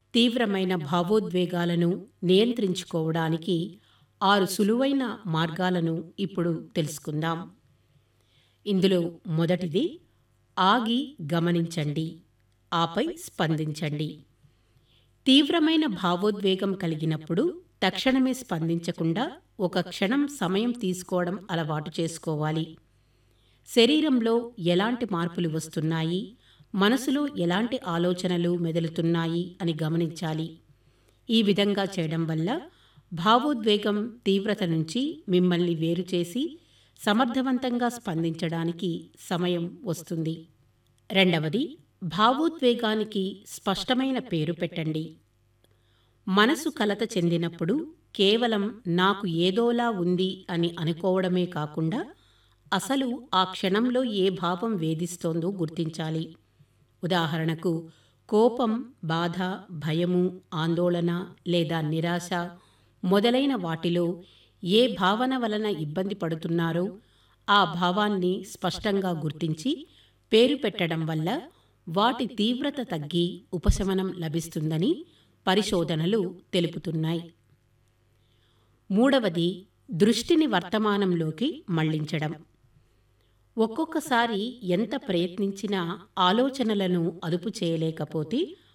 తీవ్రమైన భావోద్వేగాలను నియంత్రించుకోవడానికి ఆరు సులువైన మార్గాలను ఇప్పుడు తెలుసుకుందాం ఇందులో మొదటిది ఆగి గమనించండి ఆపై స్పందించండి తీవ్రమైన భావోద్వేగం కలిగినప్పుడు తక్షణమే స్పందించకుండా ఒక క్షణం సమయం తీసుకోవడం అలవాటు చేసుకోవాలి శరీరంలో ఎలాంటి మార్పులు వస్తున్నాయి మనసులో ఎలాంటి ఆలోచనలు మెదులుతున్నాయి అని గమనించాలి ఈ విధంగా చేయడం వల్ల భావోద్వేగం తీవ్రత నుంచి మిమ్మల్ని వేరు చేసి సమర్థవంతంగా స్పందించడానికి సమయం వస్తుంది రెండవది భావోద్వేగానికి స్పష్టమైన పేరు పెట్టండి మనసు కలత చెందినప్పుడు కేవలం నాకు ఏదోలా ఉంది అని అనుకోవడమే కాకుండా అసలు ఆ క్షణంలో ఏ భావం వేధిస్తోందో గుర్తించాలి ఉదాహరణకు కోపం బాధ భయము ఆందోళన లేదా నిరాశ మొదలైన వాటిలో ఏ భావన వలన ఇబ్బంది పడుతున్నారో ఆ భావాన్ని స్పష్టంగా గుర్తించి పేరు పెట్టడం వల్ల వాటి తీవ్రత తగ్గి ఉపశమనం లభిస్తుందని పరిశోధనలు తెలుపుతున్నాయి మూడవది దృష్టిని వర్తమానంలోకి మళ్లించడం ఒక్కొక్కసారి ఎంత ప్రయత్నించినా ఆలోచనలను అదుపు చేయలేకపోతే